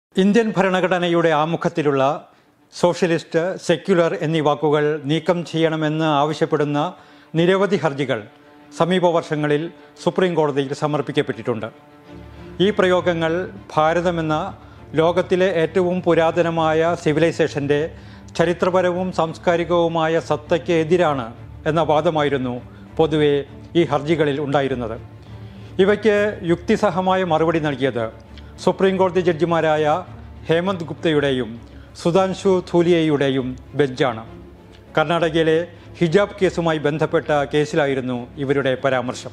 Indian ഭരണഘടനയുടെ ആമുഖത്തിലുള്ള socialist secular എന്നീ വാക്കുകൾ നീക്കം ചെയ്യണമെന്ന് ആവശ്യപ്പെടുന്ന നിരവധി ഹർജികൾ സമീപ വർഷങ്ങളിൽ സുപ്രീം കോടതിയിൽ സമർപ്പിക്കപ്പെട്ടിട്ടുണ്ട് ഈ പ്രയോഗങ്ങൾ ഭാരതമെന്ന ലോകത്തിലെ ഏറ്റവും പുരാതനമായ സിവിലൈസേഷൻ്റെ ചരിത്രപരവും സാംസ്കാരികവുമായ സത്തയ്ക്ക് എതിരാണ് എന്ന വാദമായിരുന്നു പൊതുവെ ഈ ഹർജികളിൽ ഉണ്ടായിരുന്നത് ഇവയ്ക്ക് യുക്തിസഹമായ മറുപടി നൽകിയത് സുപ്രീം കോടതി ജഡ്ജിമാരായ ഹേമന്ത് ഗുപ്തയുടെയും സുധാൻശു ധൂലിയയുടെയും ബെഞ്ചാണ് കർണാടകയിലെ ഹിജാബ് കേസുമായി ബന്ധപ്പെട്ട കേസിലായിരുന്നു ഇവരുടെ പരാമർശം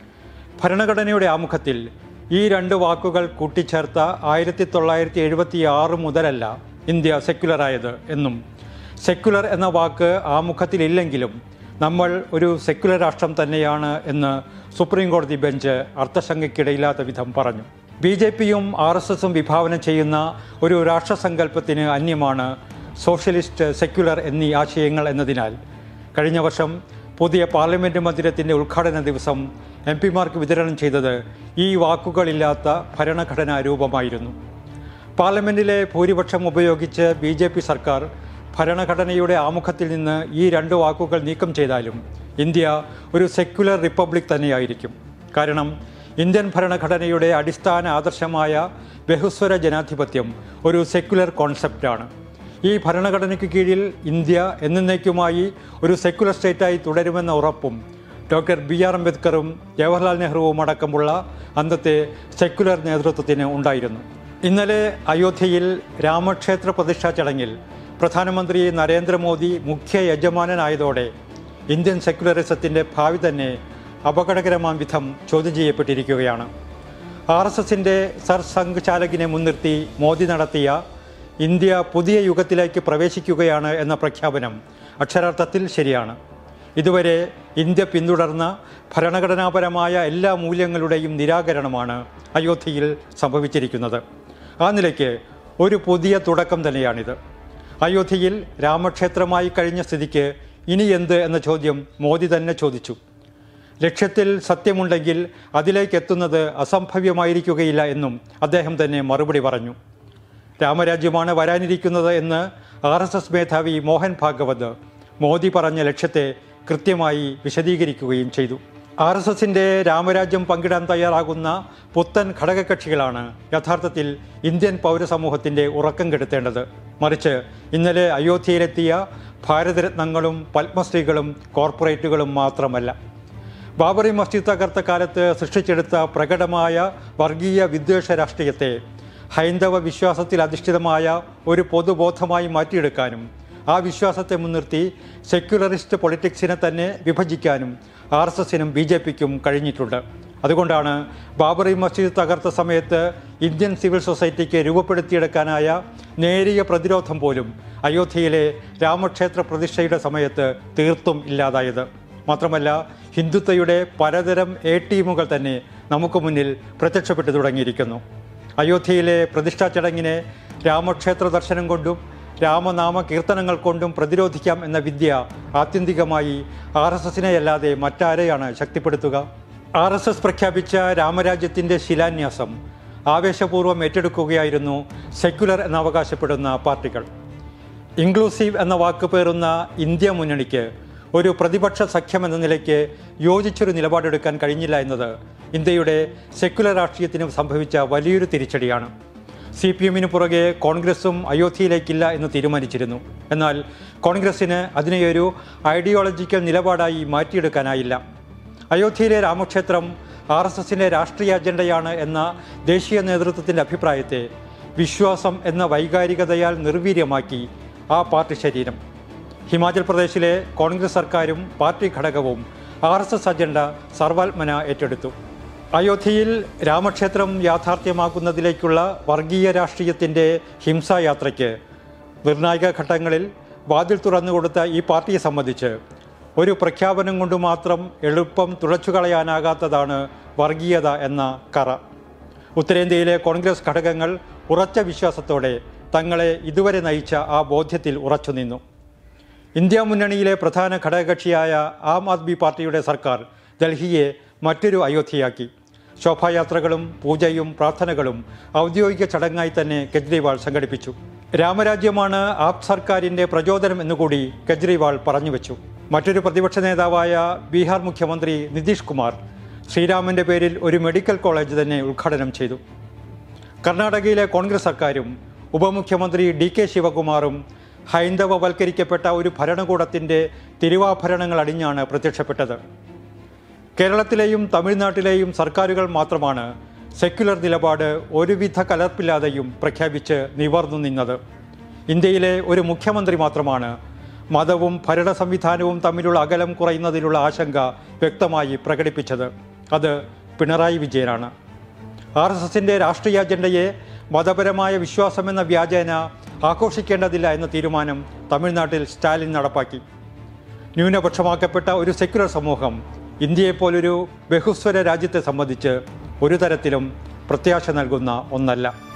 ഭരണഘടനയുടെ ആമുഖത്തിൽ ഈ രണ്ട് വാക്കുകൾ കൂട്ടിച്ചേർത്ത ആയിരത്തി തൊള്ളായിരത്തി എഴുപത്തി ആറ് മുതലല്ല ഇന്ത്യ സെക്യുലറായത് എന്നും സെക്യുലർ എന്ന വാക്ക് ആമുഖത്തിലില്ലെങ്കിലും നമ്മൾ ഒരു സെക്യുലർ രാഷ്ട്രം തന്നെയാണ് എന്ന് സുപ്രീം കോടതി ബെഞ്ച് അർത്ഥശങ്കയ്ക്കിടയില്ലാത്ത വിധം പറഞ്ഞു ബി ജെ പിയും ആർ എസ് എസും വിഭാവനം ചെയ്യുന്ന ഒരു രാഷ്ട്രസങ്കല്പത്തിന് അന്യമാണ് സോഷ്യലിസ്റ്റ് സെക്യുലർ എന്നീ ആശയങ്ങൾ എന്നതിനാൽ കഴിഞ്ഞ വർഷം പുതിയ പാർലമെൻറ്റ് മന്ദിരത്തിൻ്റെ ഉദ്ഘാടന ദിവസം എം പിമാർക്ക് വിതരണം ചെയ്തത് ഈ വാക്കുകളില്ലാത്ത ഭരണഘടനാ രൂപമായിരുന്നു പാർലമെൻറ്റിലെ ഭൂരിപക്ഷം ഉപയോഗിച്ച് ബി ജെ പി സർക്കാർ ഭരണഘടനയുടെ ആമുഖത്തിൽ നിന്ന് ഈ രണ്ട് വാക്കുകൾ നീക്കം ചെയ്താലും ഇന്ത്യ ഒരു സെക്യുലർ റിപ്പബ്ലിക് തന്നെയായിരിക്കും കാരണം ഇന്ത്യൻ ഭരണഘടനയുടെ അടിസ്ഥാന ആദർശമായ ബഹുസ്വര ജനാധിപത്യം ഒരു സെക്യുലർ കോൺസെപ്റ്റാണ് ഈ ഭരണഘടനയ്ക്ക് കീഴിൽ ഇന്ത്യ എന്നേക്കുമായി ഒരു സെക്യുലർ സ്റ്റേറ്റായി തുടരുമെന്ന ഉറപ്പും ഡോക്ടർ ബി ആർ അംബേദ്കറും ജവഹർലാൽ നെഹ്റുവും അടക്കമുള്ള അന്നത്തെ സെക്യുലർ നേതൃത്വത്തിന് ഉണ്ടായിരുന്നു ഇന്നലെ അയോധ്യയിൽ രാമക്ഷേത്ര പ്രതിഷ്ഠാ ചടങ്ങിൽ പ്രധാനമന്ത്രി നരേന്ദ്രമോദി മുഖ്യ യജമാനനായതോടെ ഇന്ത്യൻ സെക്യുലറിസത്തിൻ്റെ ഭാവി തന്നെ അപകടകരമാം വിധം ചോദ്യം ചെയ്യപ്പെട്ടിരിക്കുകയാണ് ആർ എസ് എസിൻ്റെ സർ സംഘ് ചാലകിനെ മുൻനിർത്തി മോദി നടത്തിയ ഇന്ത്യ പുതിയ യുഗത്തിലേക്ക് പ്രവേശിക്കുകയാണ് എന്ന പ്രഖ്യാപനം അക്ഷരാർത്ഥത്തിൽ ശരിയാണ് ഇതുവരെ ഇന്ത്യ പിന്തുടർന്ന ഭരണഘടനാപരമായ എല്ലാ മൂല്യങ്ങളുടെയും നിരാകരണമാണ് അയോധ്യയിൽ സംഭവിച്ചിരിക്കുന്നത് ആ നിലയ്ക്ക് ഒരു പുതിയ തുടക്കം തന്നെയാണിത് അയോധ്യയിൽ രാമക്ഷേത്രമായി കഴിഞ്ഞ സ്ഥിതിക്ക് ഇനി എന്ത് എന്ന ചോദ്യം മോദി തന്നെ ചോദിച്ചു ലക്ഷ്യത്തിൽ സത്യമുണ്ടെങ്കിൽ അതിലേക്ക് എത്തുന്നത് അസംഭവ്യമായിരിക്കുകയില്ല എന്നും അദ്ദേഹം തന്നെ മറുപടി പറഞ്ഞു രാമരാജ്യമാണ് വരാനിരിക്കുന്നത് എന്ന് ആർ എസ് എസ് മേധാവി മോഹൻ ഭാഗവത് മോദി പറഞ്ഞ ലക്ഷ്യത്തെ കൃത്യമായി വിശദീകരിക്കുകയും ചെയ്തു ആർ എസ് എസിൻ്റെ രാമരാജ്യം പങ്കിടാൻ തയ്യാറാകുന്ന പുത്തൻ ഘടകകക്ഷികളാണ് യഥാർത്ഥത്തിൽ ഇന്ത്യൻ പൗരസമൂഹത്തിൻ്റെ ഉറക്കം കെടുത്തേണ്ടത് മറിച്ച് ഇന്നലെ അയോധ്യയിലെത്തിയ ഭാരതരത്നങ്ങളും പത്മശ്രീകളും കോർപ്പറേറ്റുകളും മാത്രമല്ല ബാബറി മസ്ജിദ് തകർത്ത കാലത്ത് സൃഷ്ടിച്ചെടുത്ത പ്രകടമായ വർഗീയ വിദ്വേഷ രാഷ്ട്രീയത്തെ ഹൈന്ദവ വിശ്വാസത്തിൽ അധിഷ്ഠിതമായ ഒരു പൊതുബോധമായി മാറ്റിയെടുക്കാനും ആ വിശ്വാസത്തെ മുൻനിർത്തി സെക്യുലറിസ്റ്റ് പൊളിറ്റിക്സിനെ തന്നെ വിഭജിക്കാനും ആർ എസ് എസിനും ബി ജെ പിക്കും കഴിഞ്ഞിട്ടുണ്ട് അതുകൊണ്ടാണ് ബാബറി മസ്ജിദ് തകർത്ത സമയത്ത് ഇന്ത്യൻ സിവിൽ സൊസൈറ്റിക്ക് രൂപപ്പെടുത്തിയെടുക്കാനായ നേരിയ പ്രതിരോധം പോലും അയോധ്യയിലെ രാമക്ഷേത്ര പ്രതിഷ്ഠയുടെ സമയത്ത് തീർത്തും ഇല്ലാതായത് മാത്രമല്ല ഹിന്ദുത്വയുടെ പലതരം എ ടീമുകൾ തന്നെ നമുക്ക് മുന്നിൽ പ്രത്യക്ഷപ്പെട്ടു തുടങ്ങിയിരിക്കുന്നു അയോധ്യയിലെ പ്രതിഷ്ഠാ ചടങ്ങിനെ രാമക്ഷേത്ര ദർശനം കൊണ്ടും രാമനാമ കീർത്തനങ്ങൾ കൊണ്ടും പ്രതിരോധിക്കാം എന്ന വിദ്യ ആത്യന്തികമായി ആർ എസ് എസിനെയല്ലാതെ മറ്റാരെയാണ് ശക്തിപ്പെടുത്തുക ആർ എസ് എസ് പ്രഖ്യാപിച്ച രാമരാജ്യത്തിൻ്റെ ശിലാന്യാസം ആവേശപൂർവ്വം ഏറ്റെടുക്കുകയായിരുന്നു സെക്യുലർ എന്നവകാശപ്പെടുന്ന പാർട്ടികൾ ഇൻക്ലൂസീവ് എന്ന വാക്ക് പേറുന്ന ഇന്ത്യ മുന്നണിക്ക് ഒരു പ്രതിപക്ഷ സഖ്യം എന്ന നിലയ്ക്ക് യോജിച്ചൊരു നിലപാടെടുക്കാൻ കഴിഞ്ഞില്ല എന്നത് ഇന്ത്യയുടെ സെക്യുലർ രാഷ്ട്രീയത്തിന് സംഭവിച്ച വലിയൊരു തിരിച്ചടിയാണ് സി പി എമ്മിന് പുറകെ കോൺഗ്രസും അയോധ്യയിലേക്കില്ല എന്ന് തീരുമാനിച്ചിരുന്നു എന്നാൽ കോൺഗ്രസിന് അതിനെയൊരു ഐഡിയോളജിക്കൽ നിലപാടായി മാറ്റിയെടുക്കാനായില്ല അയോധ്യയിലെ രാമക്ഷേത്രം ആർ എസ് എസിൻ്റെ രാഷ്ട്രീയ അജണ്ടയാണ് എന്ന ദേശീയ നേതൃത്വത്തിൻ്റെ അഭിപ്രായത്തെ വിശ്വാസം എന്ന വൈകാരികതയാൽ നിർവീര്യമാക്കി ആ പാർട്ടി ശരീരം ഹിമാചൽ പ്രദേശിലെ കോൺഗ്രസ് സർക്കാരും പാർട്ടി ഘടകവും ആർ എസ് എസ് അജണ്ട സർവാത്മന ഏറ്റെടുത്തു അയോധ്യയിൽ രാമക്ഷേത്രം യാഥാർത്ഥ്യമാക്കുന്നതിലേക്കുള്ള വർഗീയ രാഷ്ട്രീയത്തിൻ്റെ ഹിംസായാത്രയ്ക്ക് നിർണായക ഘട്ടങ്ങളിൽ വാതിൽ തുറന്നുകൊടുത്ത ഈ പാർട്ടിയെ സംബന്ധിച്ച് ഒരു പ്രഖ്യാപനം കൊണ്ട് മാത്രം എളുപ്പം തുളച്ചുകളയാനാകാത്തതാണ് വർഗീയത എന്ന കറ ഉത്തരേന്ത്യയിലെ കോൺഗ്രസ് ഘടകങ്ങൾ ഉറച്ച വിശ്വാസത്തോടെ തങ്ങളെ ഇതുവരെ നയിച്ച ആ ബോധ്യത്തിൽ ഉറച്ചുനിന്നു ഇന്ത്യ മുന്നണിയിലെ പ്രധാന ഘടകകക്ഷിയായ ആം ആദ്മി പാർട്ടിയുടെ സർക്കാർ ഡൽഹിയെ മറ്റൊരു അയോധ്യയാക്കി ശോഭായാത്രകളും പൂജയും പ്രാർത്ഥനകളും ഔദ്യോഗിക ചടങ്ങായി തന്നെ കെജ്രിവാൾ സംഘടിപ്പിച്ചു രാമരാജ്യമാണ് ആപ് സർക്കാരിൻ്റെ പ്രചോദനം എന്നുകൂടി കെജ്രിവാൾ പറഞ്ഞുവെച്ചു മറ്റൊരു പ്രതിപക്ഷ നേതാവായ ബീഹാർ മുഖ്യമന്ത്രി നിതീഷ് കുമാർ ശ്രീരാമന്റെ പേരിൽ ഒരു മെഡിക്കൽ കോളേജ് തന്നെ ഉദ്ഘാടനം ചെയ്തു കർണാടകയിലെ കോൺഗ്രസ് സർക്കാരും ഉപമുഖ്യമന്ത്രി ഡി കെ ശിവകുമാറും ഹൈന്ദവവൽക്കരിക്കപ്പെട്ട ഒരു ഭരണകൂടത്തിൻ്റെ തിരുവാഭരണങ്ങൾ അണിഞ്ഞാണ് പ്രത്യക്ഷപ്പെട്ടത് കേരളത്തിലെയും തമിഴ്നാട്ടിലെയും സർക്കാരുകൾ മാത്രമാണ് സെക്യുലർ നിലപാട് ഒരുവിധ കലർപ്പില്ലാതെയും പ്രഖ്യാപിച്ച് നിവർന്നു നിന്നത് ഇന്ത്യയിലെ ഒരു മുഖ്യമന്ത്രി മാത്രമാണ് മതവും ഭരണ സംവിധാനവും തമ്മിലുള്ള അകലം കുറയുന്നതിലുള്ള ആശങ്ക വ്യക്തമായി പ്രകടിപ്പിച്ചത് അത് പിണറായി വിജയനാണ് ആർ എസ് എസിൻ്റെ രാഷ്ട്രീയ അജണ്ടയെ മതപരമായ വിശ്വാസമെന്ന വ്യാജേന ആഘോഷിക്കേണ്ടതില്ല എന്ന തീരുമാനം തമിഴ്നാട്ടിൽ സ്റ്റാലിൻ നടപ്പാക്കി ന്യൂനപക്ഷമാക്കപ്പെട്ട ഒരു സെക്യുലർ സമൂഹം ഇന്ത്യയെപ്പോലൊരു ബഹുസ്വര രാജ്യത്തെ സംബന്ധിച്ച് ഒരു തരത്തിലും പ്രത്യാശ നൽകുന്ന ഒന്നല്ല